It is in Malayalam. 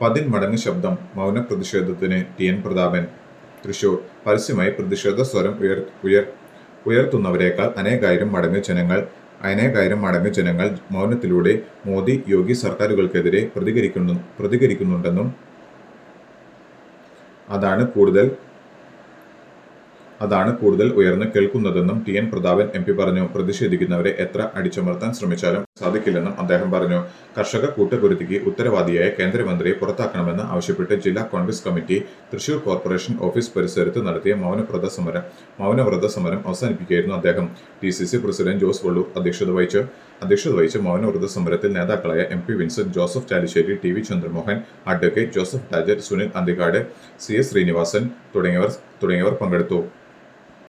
പതിന്മടങ്ങ് ശബ്ദം മൗന പ്രതിഷേധത്തിന് ടി എൻ പ്രതാപൻ തൃശൂർ പരസ്യമായി പ്രതിഷേധ സ്വരം ഉയർ ഉയർ ഉയർത്തുന്നവരെക്കാൾ അനേകായിരം മടങ്ങ് ജനങ്ങൾ അനേകായിരം മടങ്ങ് ജനങ്ങൾ മൗനത്തിലൂടെ മോദി യോഗി സർക്കാരുകൾക്കെതിരെ പ്രതികരിക്കുന്നു പ്രതികരിക്കുന്നുണ്ടെന്നും അതാണ് കൂടുതൽ അതാണ് കൂടുതൽ ഉയർന്നു കേൾക്കുന്നതെന്നും T N Prathapan M P പറഞ്ഞു പ്രതിഷേധിക്കുന്നവരെ എത്ര അടിച്ചമർത്താൻ ശ്രമിച്ചാലും സാധിക്കില്ലെന്നും അദ്ദേഹം പറഞ്ഞു കർഷക കൂട്ടക്കുരുതിക്ക് ഉത്തരവാദിയായ കേന്ദ്രമന്ത്രിയെ പുറത്താക്കണമെന്ന് ആവശ്യപ്പെട്ട് ജില്ലാ Congress committee Thrissur corporation office പരിസരത്ത് നടത്തിയ മൗനവ്രത സമരം മൗനവ്രത സമരം അവസാനിപ്പിക്കുകയായിരുന്നു അദ്ദേഹം D C C president Jose Vallur അധ്യക്ഷത വഹിച്ചു അധ്യക്ഷത വഹിച്ച മൗനവ്രത സമരത്തിൽ നേതാക്കളായ M P Vincent Joseph Chalissery T V Chandramohan advocate Joseph Tajer Sunil Anthikad C S Sreenivasan തുടങ്ങിയവർ തുടങ്ങിയവർ പങ്കെടുത്തു